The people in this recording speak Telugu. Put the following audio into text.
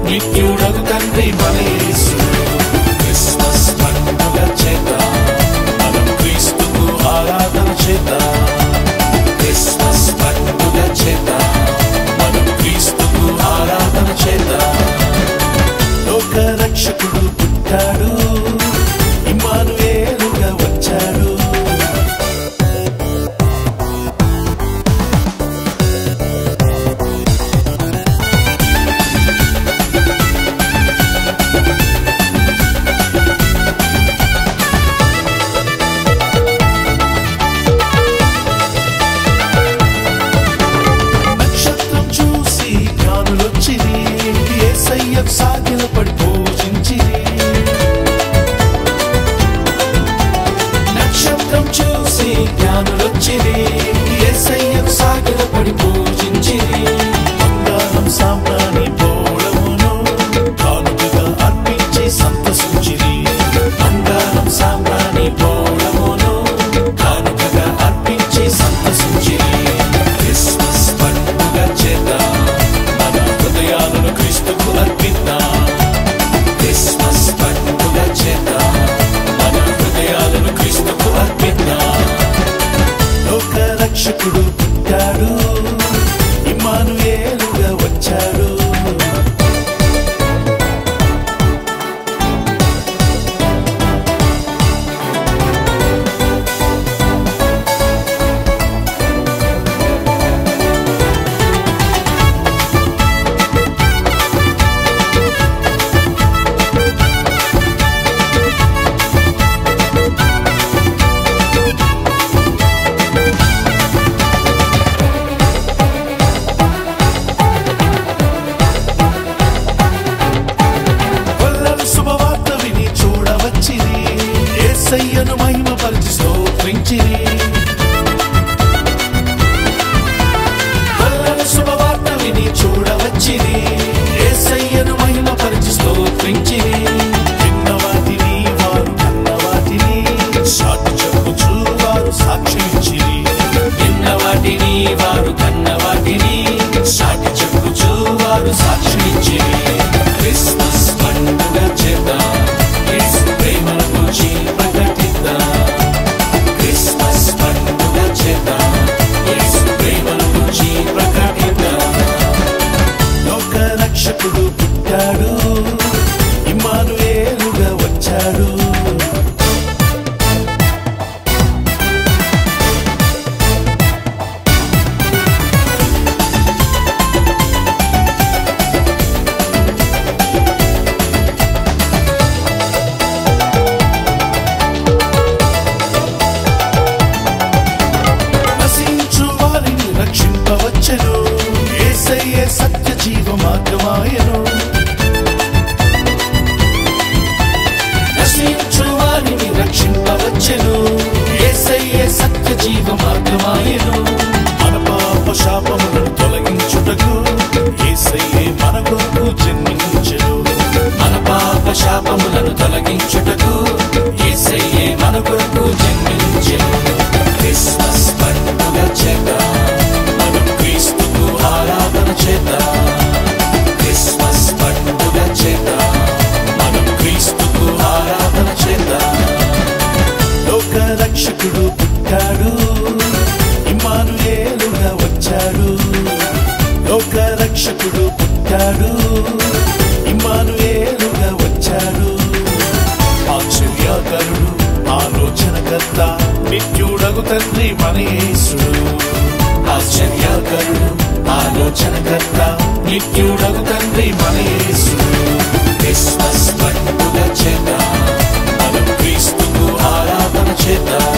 నిత్యుడగు తండ్రి మన యేసు క్రిస్మస్ పండుగ చేద్దాం మనం క్రీస్తుకు ఆరాధన చేద్దాం క్రిస్మస్ పండుగ చేద్దాం మనం క్రీస్తుకు ఆరాధన చేద్దాం లోక రక్షకుడు పుట్టాడు ఇమ్మానుయేలుగా వచ్చాడు నక్షత్రం చూసి జ్ఞానులొచ్చిరి ఏసయ్య సాగిల పడి పూజించిరి నక్షత్రం చూసి జ్ఞానులొచ్చిరి ఏసయ్య సాగిల పడి పూజించిరి బంగారం సాంబ్రాణి పోళమును కానుకగా అర్పించి సంతసించిరి బంగారం సాంబ్రాణి పోళమును కానుకగా అర్పించి సంతసించిరి క్రిస్మస్ పండుగ చేద్దాం మన హృదయాలను క్రీస్తుకు అర్పిద్దాం క్రిస్మస్ పండుగ చేద్దాం మన హృదయాలను క్రీస్తుకు అర్పిద్దాం లోక రక్షకుడు పుట్టాడు ఇమ్మానుయేలుగా వచ్చాడు కొల్లలు శుభవార్త విని చూడవచ్చిరి ఏసయ్యను మహిమపరిచి స్తోత్రించిరి కొల్లలు శుభవార్త విని చూడవచ్చిరి ఏసయ్యను మహిమపరిచి స్తోత్రించిరి విన్న వాటిని వారు కన్న వాటిని సాటి చెప్పుచూ వారు సాక్షించిరి విన్న వాటిని వారు కన్న వాటిని సాటి చెప్పుచూ వారు సాక్షించిరి క్రిస్మస్ పండుగ చేద్దాం యేసు ప్రేమను గురించి ప్రకటిద్దాం క్రిస్మస్ పండుగ చేద్దాం యేసు ప్రేమను గురించి ప్రకటిద్దాం లోక రక్షకుడు పుట్టాడు ఇమ్మానుయేలుగా వచ్చాడు నశించు వారిని రక్షింపవచ్చెను యేసయ్యే సత్య జీవ మార్గమాయను నశించు వారిని రక్షింపవచ్చెను యేసయ్యే సత్య జీవ మార్గమాయను మన పాప శాపములను తొలగించుటకు యేసయ్యే మన కొరకు జన్మించెను మన పాప శాపములను తొలగించుటకు యేసయ్యే మన కొరకు జన్మించెను క్రిస్మస్ పండుగ చేద్దాం మనం క్రీస్తుకు ఆరాధన చేద్దాం క్రిస్మస్ పండుగ చేద్దాం మనం క్రీస్తుకు ఆరాధన చేద్దాం లోక రక్షకుడు పుట్టాడు ఇమ్మానుయేలుగా వచ్చాడు లోక రక్షకుడు పుట్టాడు ఇమ్మానుయేలుగా వచ్చాడు ఆశ్చర్యకరుడు ఆలోచనకర్త నిత్యుడగు తండ్రి మన యేసుడు ఆశ్చర్యకరుడు ఆలోచనకర్త నిత్యుడగు తండ్రి మన యేసుడు క్రిస్మస్ పండుగ చేద్దాం మనం క్రీస్తుకు ఆరాధన చేద్దాం